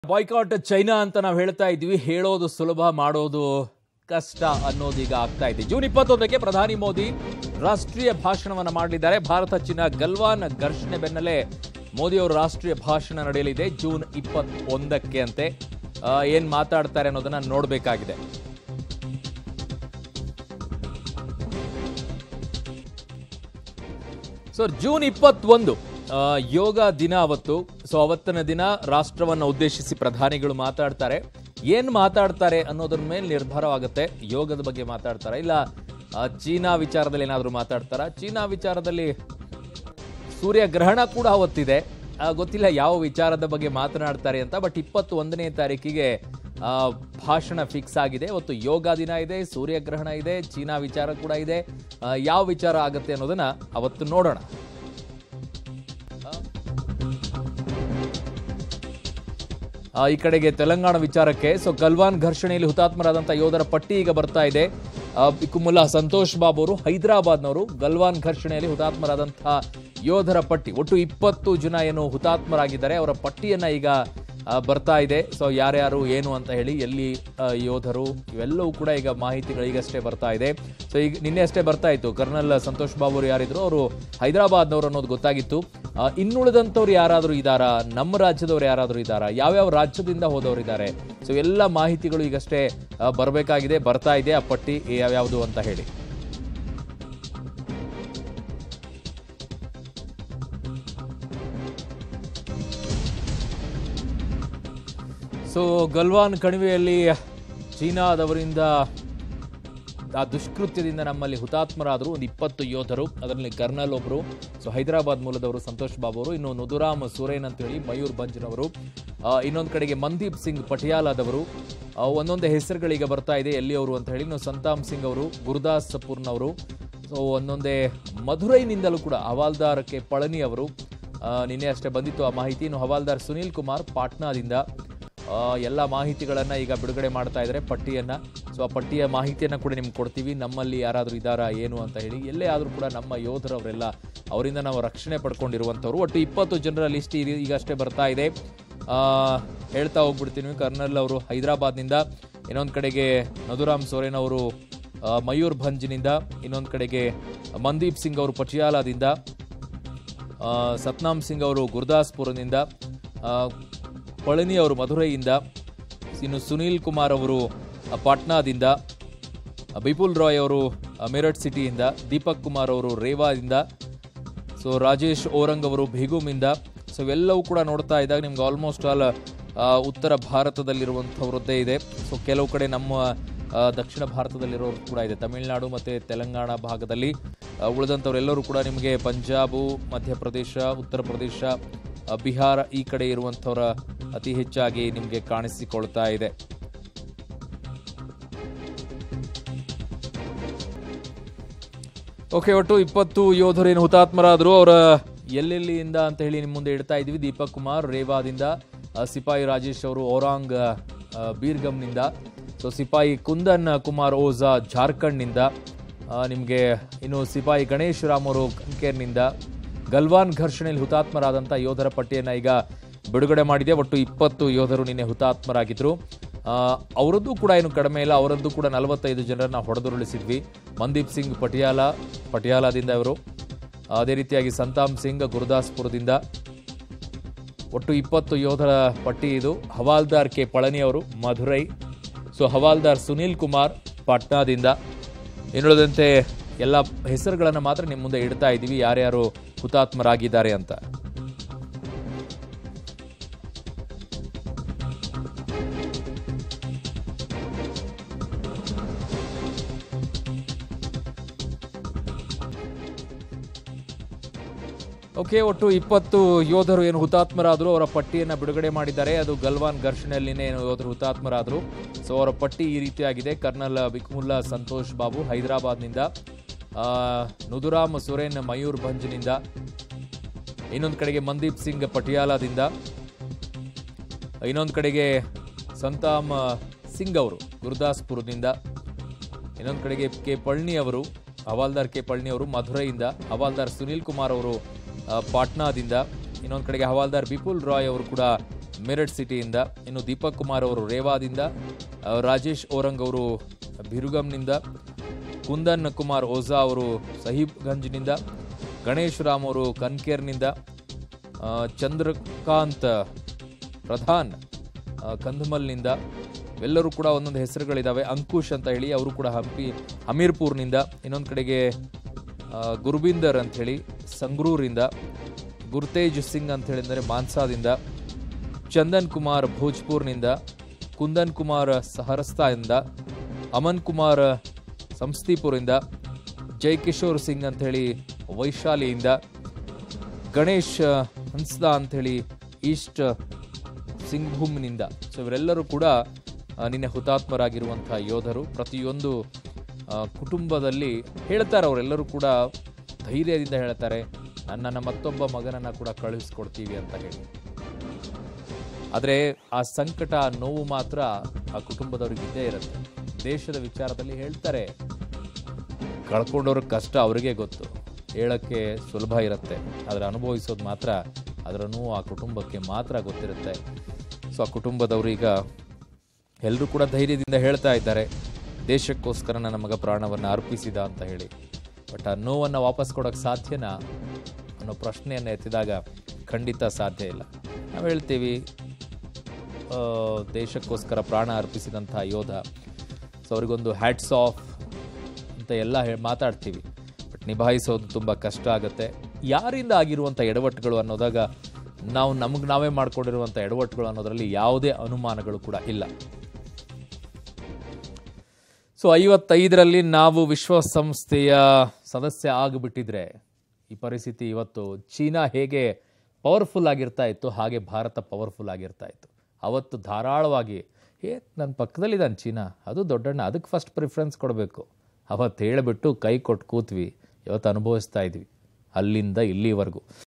boycott China ಅಂತ ನಾವು ಹೇಳ್ತಾ ಇದ್ವಿ ಹೇಳೋದು ಸುಲಭ ಮಾಡೋದು ಕಷ್ಟ ಅನ್ನೋದೀಗ ಆಗ್ತಾ ಇದೆ ಜೂನ್ ಇಪ್ಪತ್ತೊಂದಕ್ಕೆ ಪ್ರಧಾನಿ ಮೋದಿ ರಾಷ್ಟ್ರೀಯ ಭಾಷಣವನ್ನ ಮಾಡಲಿದ್ದಾರೆ ಭಾರತ ಚೀನಾ ಗಲ್ವಾನ್ ಘರ್ಷಣೆ ಬೆನ್ನಲ್ಲೇ ಮೋದಿ ಅವರು ರಾಷ್ಟ್ರೀಯ ಭಾಷಣ ನಡೆಯಲಿದೆ ಜೂನ್ ಇಪ್ಪತ್ತೊಂದಕ್ಕೆ ಅಂತೆ ಆ, ಏನ್ ಮಾತಾಡ್ತಾರೆ ಅನ್ನೋದನ್ನ ನೋಡಬೇಕಾಗಿದೆ ಸೊ ಜೂನ್ ಇಪ್ಪತ್ತೊಂದು ಆ, ಯೋಗ ದಿನ ಅವತ್ತು ಸೊ ಅವತ್ತಿನ ದಿನ ರಾಷ್ಟ್ರವನ್ನು ಉದ್ದೇಶಿಸಿ ಪ್ರಧಾನಿಗಳು ಮಾತಾಡ್ತಾರೆ ಏನ್ ಮಾತಾಡ್ತಾರೆ ಅನ್ನೋದ್ರ ಮೇಲೆ ನಿರ್ಧಾರವಾಗುತ್ತೆ ಯೋಗದ ಬಗ್ಗೆ ಮಾತಾಡ್ತಾರ ಇಲ್ಲ ಆ, ಚೀನಾ ವಿಚಾರದಲ್ಲಿ ಏನಾದರೂ ಮಾತಾಡ್ತಾರ ಚೀನಾ ವಿಚಾರದಲ್ಲಿ ಸೂರ್ಯ ಗ್ರಹಣ ಕೂಡ ಅವತ್ತಿದೆ ಆ, ಗೊತ್ತಿಲ್ಲ ಯಾವ ವಿಚಾರದ ಬಗ್ಗೆ ಮಾತನಾಡ್ತಾರೆ ಅಂತ ಬಟ್ ಇಪ್ಪತ್ತು ಒಂದನೇ ತಾರೀಕಿಗೆ ಆ, ಭಾಷಣ ಫಿಕ್ಸ್ ಆಗಿದೆ ಅವತ್ತು ಯೋಗ ದಿನ ಇದೆ ಸೂರ್ಯಗ್ರಹಣ ಇದೆ ಚೀನಾ ವಿಚಾರ ಕೂಡ ಇದೆ ಆ, ಯಾವ ವಿಚಾರ ಆಗುತ್ತೆ ಅನ್ನೋದನ್ನ ಅವತ್ತು ನೋಡೋಣ ಆ, ಈ ಕಡೆಗೆ ತೆಲಂಗಾಣ ವಿಚಾರಕ್ಕೆ ಸೊ ಗಲ್ವಾನ್ ಘರ್ಷಣೆಯಲ್ಲಿ ಹುತಾತ್ಮರಾದಂತಹ ಯೋಧರ ಪಟ್ಟಿ ಈಗ ಬರ್ತಾ ಇದೆ ಆ, ಬಿಕ್ಕುಮುಲ್ಲಾ ಸಂತೋಷ್ ಬಾಬು ಅವರು ಹೈದರಾಬಾದ್ನವರು ಗಲ್ವಾನ್ ಘರ್ಷಣೆಯಲ್ಲಿ ಹುತಾತ್ಮರಾದಂತಹ ಯೋಧರ ಪಟ್ಟಿ ಒಟ್ಟು ಇಪ್ಪತ್ತು ಜನ ಏನು ಹುತಾತ್ಮರಾಗಿದ್ದಾರೆ ಅವರ ಪಟ್ಟಿಯನ್ನ ಈಗ ಆ, ಬರ್ತಾ ಇದೆ ಸೊ ಯಾರ್ಯಾರು ಏನು ಅಂತ ಹೇಳಿ ಎಲ್ಲಿ ಆ, ಯೋಧರು ಇವೆಲ್ಲವೂ ಕೂಡ ಈಗ ಮಾಹಿತಿಗಳು ಈಗಷ್ಟೇ ಬರ್ತಾ ಇದೆ ಸೊ ಈಗ ನಿನ್ನೆ ಅಷ್ಟೇ ಬರ್ತಾ ಇತ್ತು ಕರ್ನಲ್ ಸಂತೋಷ್ ಬಾಬು ಅವರು ಯಾರಿದ್ರು ಅವರು ಹೈದರಾಬಾದ್ನವರು ಅನ್ನೋದು ಗೊತ್ತಾಗಿತ್ತು ಆ, ಇನ್ನುಳಿದಂಥವ್ರು ಯಾರಾದರೂ ಇದ್ದಾರಾ ನಮ್ಮ ರಾಜ್ಯದವ್ರು ಯಾರಾದರೂ ಇದ್ದಾರಾ ಯಾವ್ಯಾವ ರಾಜ್ಯದಿಂದ ಹೋದವರು ಇದ್ದಾರೆ ಸೊ ಎಲ್ಲ ಮಾಹಿತಿಗಳು ಈಗಷ್ಟೇ ಆ, ಬರಬೇಕಾಗಿದೆ ಬರ್ತಾ ಇದೆ ಆ ಪಟ್ಟಿ ಯಾವ್ಯಾವುದು ಅಂತ ಹೇಳಿ ಸೊ ಗಲ್ವಾನ್ ಕಣಿವೆಯಲ್ಲಿ ಚೀನಾದವರಿಂದ ಆ ದುಷ್ಕೃತ್ಯದಿಂದ ನಮ್ಮಲ್ಲಿ ಹುತಾತ್ಮರಾದರು ಒಂದು ಇಪ್ಪತ್ತು ಯೋಧರು ಅದರಲ್ಲಿ ಕರ್ನಲ್ ಒಬ್ಬರು ಸೊ ಹೈದರಾಬಾದ್ ಮೂಲದವರು ಸಂತೋಷ್ ಬಾಬು ಅವರು ಇನ್ನು ನುದುರಾಮ್ ಸುರೇನ್ ಅಂತೇಳಿ ಮಯೂರ್ ಬಂಜ್ನವರು ಇನ್ನೊಂದು ಕಡೆಗೆ ಮಂದೀಪ್ ಸಿಂಗ್ ಪಟಿಯಾಲಾದವರು ಆ, ಒಂದೊಂದೇ ಹೆಸರುಗಳೀಗ ಬರ್ತಾ ಇದೆ ಎಲ್ಲಿಯವರು ಅಂತ ಹೇಳಿ ಇನ್ನು ಸಂತಾಮ್ ಸಿಂಗ್ ಅವರು ಗುರುದಾಸ್ಪುರ್ನವರು ಸೊ ಒಂದೊಂದೇ ಮಧುರೈನಿಂದಲೂ ಕೂಡ ಹವಾಲ್ದಾರ್ ಕೆ ಪಳನಿ ಅವರು ಆ, ನಿನ್ನೆ ಅಷ್ಟೇ ಬಂದಿತ್ತು ಆ ಮಾಹಿತಿ ಇನ್ನು ಹವಾಲ್ದಾರ್ ಸುನೀಲ್ ಕುಮಾರ್ ಪಾಟ್ನಾದಿಂದ ಆ, ಎಲ್ಲ ಮಾಹಿತಿಗಳನ್ನ ಈಗ ಬಿಡುಗಡೆ ಮಾಡ್ತಾ ಇದ್ದಾರೆ ಪಟ್ಟಿಯನ್ನ ಸೊ ಆ ಪಟ್ಟಿಯ ಮಾಹಿತಿಯನ್ನ ಕೂಡ ನಿಮ್ಗೆ ಕೊಡ್ತೀವಿ ನಮ್ಮಲ್ಲಿ ಯಾರಾದರೂ ಇದ್ದಾರಾ ಏನು ಅಂತ ಹೇಳಿ ಎಲ್ಲೇ ಆದರೂ ಕೂಡ ನಮ್ಮ ಯೋಧರವರೆಲ್ಲ ಅವರಿಂದ ನಾವು ರಕ್ಷಣೆ ಪಡ್ಕೊಂಡಿರುವಂಥವ್ರು ಒಟ್ಟು ಇಪ್ಪತ್ತು ಜನರ ಲಿಸ್ಟ್ ಈಗ ಅಷ್ಟೇ ಬರ್ತಾ ಇದೆ ಆ, ಹೇಳ್ತಾ ಹೋಗ್ಬಿಡ್ತೀನಿ ಕರ್ನಲ್ ಅವರು ಹೈದರಾಬಾದ್ನಿಂದ ಇನ್ನೊಂದು ಕಡೆಗೆ ನದುರಾಮ್ ಸೋರೆನ್ ಅವರು ಆ, ಮಯೂರ್ ಭಂಜ್ನಿಂದ ಇನ್ನೊಂದು ಕಡೆಗೆ ಮಂದೀಪ್ ಸಿಂಗ್ ಅವರು ಪಟಿಯಾಲಾದಿಂದ ಆ, ಸತ್ನಾಮ್ ಸಿಂಗ್ ಅವರು ಗುರ್ದಾಸ್ಪುರದಿಂದ ಆ, ಪಳನಿ ಅವರು ಮಧುರೈಯಿಂದ ಇನ್ನು ಸುನೀಲ್ ಕುಮಾರ್ ಅವರು ಆ, ಪಾಟ್ನಾದಿಂದ ಆ, ಬಿಪುಲ್ ರಾಯ್ ಅವರು ಆ, ಮೇರಠ್ ಸಿಟಿಯಿಂದ ದೀಪಕ್ ಕುಮಾರ್ ಅವರು ರೇವಾದಿಂದ ಸೊ ರಾಜೇಶ್ ಓರಂಗ್ ಅವರು ಭೀಗುಮಿಂದ ಸೊ ಇವೆಲ್ಲವೂ ಕೂಡ ನೋಡ್ತಾ ಇದ್ದಾಗ ನಿಮ್ಗೆ ಆಲ್ಮೋಸ್ಟ್ ಆಲ್ ಉತ್ತರ ಭಾರತದಲ್ಲಿರುವಂಥವ್ರದ್ದೇ ಇದೆ ಸೊ ಕೆಲವು ಕಡೆ ನಮ್ಮ ಆ, ದಕ್ಷಿಣ ಭಾರತದಲ್ಲಿರೋರು ಕೂಡ ಇದೆ ತಮಿಳುನಾಡು ಮತ್ತು ತೆಲಂಗಾಣ ಭಾಗದಲ್ಲಿ ಆ, ಉಳಿದಂಥವರೆಲ್ಲರೂ ಕೂಡ ನಿಮಗೆ ಪಂಜಾಬು ಮಧ್ಯಪ್ರದೇಶ ಉತ್ತರ ಪ್ರದೇಶ ಆ, ಬಿಹಾರ ಈ ಕಡೆ ಇರುವಂಥವರ ಅತಿ ಹೆಚ್ಚಾಗಿ ನಿಮಗೆ ಕಾಣಿಸಿಕೊಳ್ತಾ ಇದೆ ಓಕೆ ಒಟ್ಟು ಇಪ್ಪತ್ತು ಯೋಧರು ಏನು ಹುತಾತ್ಮರಾದರು ಅವರ ಎಲ್ಲೆಲ್ಲಿಂದ ಅಂತ ಹೇಳಿ ನಿಮ್ಮ ಮುಂದೆ ಇಡ್ತಾ ಇದ್ವಿ ದೀಪಕ್ ಕುಮಾರ್ ರೇವಾದಿಂದ ಆ, ಸಿಪಾಯಿ ರಾಜೇಶ್ ಅವರು ಔರಾಂಗ್ ಆ, ಬೀರ್ಗಮ್ನಿಂದ ಸೊ ಸಿಪಾಯಿ ಕುಂದನ್ ಕುಮಾರ್ ಓಝಾ ಜಾರ್ಖಂಡ್ನಿಂದ ನಿಮಗೆ ಇನ್ನು ಸಿಪಾಯಿ ಗಣೇಶ್ ರಾಮ್ ಅವರು ಕಂಕೇರ್ನಿಂದ ಗಲ್ವಾನ್ ಘರ್ಷಣೆಯಲ್ಲಿ ಹುತಾತ್ಮರಾದಂಥ ಯೋಧರ ಪಟ್ಟಿಯನ್ನು ಈಗ ಬಿಡುಗಡೆ ಮಾಡಿದೆ ಒಟ್ಟು ಇಪ್ಪತ್ತು ಯೋಧರು ನಿನ್ನೆ ಹುತಾತ್ಮರಾಗಿದ್ದರು ಆ, ಅವರದ್ದು ಕೂಡ ಏನು ಕಡಿಮೆ ಇಲ್ಲ ಅವರದ್ದು ಕೂಡ ನಲವತ್ತೈದು ಜನರನ್ನ ಹೊಡೆದುರುಳಿಸಿದ್ವಿ ಮಂದೀಪ್ ಸಿಂಗ್ ಪಟಿಯಾಲ ಪಟಿಯಾಲಾದಿಂದ ಇವರು ಅದೇ ರೀತಿಯಾಗಿ ಸಂತಾಮ್ ಸಿಂಗ್ ಗುರುದಾಸ್ಪುರದಿಂದ ಒಟ್ಟು ಇಪ್ಪತ್ತು ಯೋಧರ ಪಟ್ಟಿ ಇದು ಹವಾಲ್ದಾರ್ ಕೆ ಪಳನಿ ಅವರು ಮಧುರೈ ಸೊ ಹವಾಲ್ದಾರ್ ಸುನೀಲ್ ಕುಮಾರ್ ಪಾಟ್ನಾದಿಂದ ಇನ್ನುಳಿದಂತೆ ಎಲ್ಲ ಹೆಸರುಗಳನ್ನು ಮಾತ್ರ ನಿಮ್ಮ ಮುಂದೆ ಇಡ್ತಾ ಇದ್ದೀವಿ ಯಾರ್ಯಾರು ಹುತಾತ್ಮರಾಗಿದ್ದಾರೆ ಅಂತ ಓಕೆ ಒಟ್ಟು ಇಪ್ಪತ್ತು ಯೋಧರು ಏನು ಹುತಾತ್ಮರಾದರು ಅವರ ಪಟ್ಟಿಯನ್ನು ಬಿಡುಗಡೆ ಮಾಡಿದ್ದಾರೆ ಅದು ಗಲ್ವಾನ್ ಘರ್ಷಣೆಯಲ್ಲಿನೇ ಏನು ಯೋಧರು ಹುತಾತ್ಮರಾದರು ಸೊ ಅವರ ಪಟ್ಟಿ ಈ ರೀತಿಯಾಗಿದೆ ಕರ್ನಲ್ ಬಿಕ್ಮುಲ್ಲಾ ಸಂತೋಷ್ ಬಾಬು ಹೈದರಾಬಾದ್ನಿಂದ ಆ, ನುದುರಾಮ್ ಸುರೇನ್ ಮಯೂರ್ ಭಂಜ್ನಿಂದ ಇನ್ನೊಂದು ಕಡೆಗೆ ಮಂದೀಪ್ ಸಿಂಗ್ ಪಟಿಯಾಲಾದಿಂದ ಇನ್ನೊಂದು ಕಡೆಗೆ ಸಂತಾಮ್ ಸಿಂಗ್ ಅವರು ಗುರುದಾಸ್ಪುರದಿಂದ ಇನ್ನೊಂದು ಕಡೆಗೆ ಕೆ ಪಳ್ನಿ ಅವರು ಹವಾಲ್ದಾರ್ ಕೆ ಪಳ್ನಿ ಅವರು ಮಧುರೈಯಿಂದ ಹವಾಲ್ದಾರ್ ಸುನೀಲ್ ಕುಮಾರ್ ಅವರು ಆ, ಪಾಟ್ನಾದಿಂದ ಇನ್ನೊಂದು ಕಡೆಗೆ ಹವಾಲ್ದಾರ್ ಬಿಪುಲ್ ರಾಯ್ ಅವರು ಕೂಡ ಮೆರಟ್ ಸಿಟಿಯಿಂದ ಇನ್ನು ದೀಪಕ್ ಕುಮಾರ್ ಅವರು ರೇವಾದಿಂದ ಆ, ರಾಜೇಶ್ ಓರಂಗ್ ಅವರು ಬಿರುಗಂನಿಂದ ಕುಂದನ್ ಕುಮಾರ್ ಓಝಾ ಅವರು ಸಹೀಬ್ಗಂಜ್ನಿಂದ ಗಣೇಶ್ ರಾಮ್ ಅವರು ಕನ್ಕೇರ್ನಿಂದ ಆ, ಚಂದ್ರಕಾಂತ್ ಪ್ರಧಾನ್ ಆ, ಕಂದಮಲ್ನಿಂದ ಎಲ್ಲರೂ ಕೂಡ ಒಂದೊಂದು ಹೆಸರುಗಳಿದ್ದಾವೆ ಅಂಕುಶ್ ಅಂತ ಹೇಳಿ ಅವರು ಕೂಡ ಹಂಪಿ ಹಮೀರ್ಪುರ್ನಿಂದ ಇನ್ನೊಂದು ಕಡೆಗೆ ಆ, ಗುರ್ಬಿಂದರ್ ಅಂತ ಹೇಳಿ ಸಂಗ್ರೂರಿಂದ ಗುರ್ತೇಜ್ ಸಿಂಗ್ ಅಂತ ಹೇಳಿದರೆ ಮಾನ್ಸಾದಿಂದ ಚಂದನ್ ಕುಮಾರ್ ಭೋಜ್ಪುರ್ನಿಂದ ಕುಂದನ್ ಕುಮಾರ್ ಸಹರಸ್ತಾದಿಂದ ಅಮನ್ ಕುಮಾರ್ ಸಂಸ್ತಿಪುರಿಂದ ಜೈಕಿಶೋರ್ ಸಿಂಗ್ ಅಂತ ಹೇಳಿ ವೈಶಾಲಿಯಿಂದ ಗಣೇಶ್ ಹನ್ಸ್ದಾ ಅಂಥೇಳಿ ಈಸ್ಟ್ ಸಿಂಗ್ಭೂಮ್ನಿಂದ ಸೊ ಇವರೆಲ್ಲರೂ ಕೂಡ ಆ, ನಿನ್ನೆ ಹುತಾತ್ಮರಾಗಿರುವಂತಹ ಯೋಧರು ಪ್ರತಿಯೊಂದು ಆ, ಕುಟುಂಬದಲ್ಲಿ ಹೇಳ್ತಾರೆ ಅವರೆಲ್ಲರೂ ಕೂಡ ಧೈರ್ಯದಿಂದ ಹೇಳ್ತಾರೆ ನನ್ನನ್ನು ಮತ್ತೊಬ್ಬ ಮಗನನ್ನು ಕೂಡ ಕಳುಹಿಸ್ಕೊಡ್ತೀವಿ ಅಂತ ಹೇಳಿ ಆದರೆ ಆ ಸಂಕಟ ಆ ನೋವು ಮಾತ್ರ ಆ ಕುಟುಂಬದವ್ರಿಗೆ ಇದ್ದೇ ಇರುತ್ತೆ ದೇಶದ ವಿಚಾರದಲ್ಲಿ ಹೇಳ್ತಾರೆ ಕಳ್ಕೊಂಡವ್ರ ಕಷ್ಟ ಅವರಿಗೆ ಗೊತ್ತು ಹೇಳಕ್ಕೆ ಸುಲಭ ಇರುತ್ತೆ ಆದರೆ ಅನುಭವಿಸೋದು ಮಾತ್ರ ಅದರ ನೋವು ಆ ಕುಟುಂಬಕ್ಕೆ ಮಾತ್ರ ಗೊತ್ತಿರುತ್ತೆ ಸೊ ಆ ಕುಟುಂಬದವರು ಈಗ ಎಲ್ಲರೂ ಕೂಡ ಧೈರ್ಯದಿಂದ ಹೇಳ್ತಾ ಇದ್ದಾರೆ ದೇಶಕ್ಕೋಸ್ಕರ ನನ್ನ ಮಗ ಪ್ರಾಣವನ್ನು ಅರ್ಪಿಸಿದ ಅಂತ ಹೇಳಿ ಬಟ್ ಆ ನೋವನ್ನು ವಾಪಸ್ ಕೊಡೋಕ್ಕೆ ಸಾಧ್ಯನಾ ಅನ್ನೋ ಪ್ರಶ್ನೆಯನ್ನು ಎತ್ತಿದಾಗ ಖಂಡಿತ ಸಾಧ್ಯ ಇಲ್ಲ ನಾವು ಹೇಳ್ತೀವಿ ಆ, ದೇಶಕ್ಕೋಸ್ಕರ ಪ್ರಾಣ ಅರ್ಪಿಸಿದಂಥ ಯೋಧ ಸೊ ಅವರಿಗೊಂದು ಹ್ಯಾಟ್ಸ್ ಆಫ್ ಅಂತ ಎಲ್ಲ ಹೇಳಿ ಮಾತಾಡ್ತೀವಿ ಬಟ್ ನಿಭಾಯಿಸೋದು ತುಂಬ ಕಷ್ಟ ಆಗುತ್ತೆ ಯಾರಿಂದ ಆಗಿರುವಂಥ ಎಡವಟ್ಟುಗಳು ಅನ್ನೋದಾಗ ನಾವು ನಮಗೆ ನಾವೇ ಮಾಡ್ಕೊಂಡಿರುವಂಥ ಎಡವಟ್ಟುಗಳು ಅನ್ನೋದರಲ್ಲಿ ಯಾವುದೇ ಅನುಮಾನಗಳು ಕೂಡ ಇಲ್ಲ ಸೊ ಐವತ್ತೈದರಲ್ಲಿ ನಾವು ವಿಶ್ವಸಂಸ್ಥೆಯ ಸದಸ್ಯ ಆಗಿಬಿಟ್ಟಿದ್ರೆ ಈ ಪರಿಸ್ಥಿತಿ ಇವತ್ತು ಚೀನಾ ಹೇಗೆ ಪವರ್ಫುಲ್ ಆಗಿರ್ತಾ ಇತ್ತು ಹಾಗೆ ಭಾರತ ಪವರ್ಫುಲ್ ಆಗಿರ್ತಾ ಇತ್ತು ಅವತ್ತು ಧಾರಾಳವಾಗಿ ಏ ನನ್ನ ಪಕ್ಕದಲ್ಲಿದ್ದಾನೆ ಚೀನಾ ಅದು ದೊಡ್ಡಣ್ಣ ಅದಕ್ಕೆ ಫಸ್ಟ್ ಪ್ರಿಫರೆನ್ಸ್ ಕೊಡಬೇಕು ಅವತ್ತು ಹೇಳಿಬಿಟ್ಟು ಕೈ ಕೊಟ್ಟು ಕೂತ್ವಿ ಇವತ್ತು ಅನುಭವಿಸ್ತಾ ಇದ್ವಿ ಅಲ್ಲಿಂದ ಇಲ್ಲಿವರೆಗೂ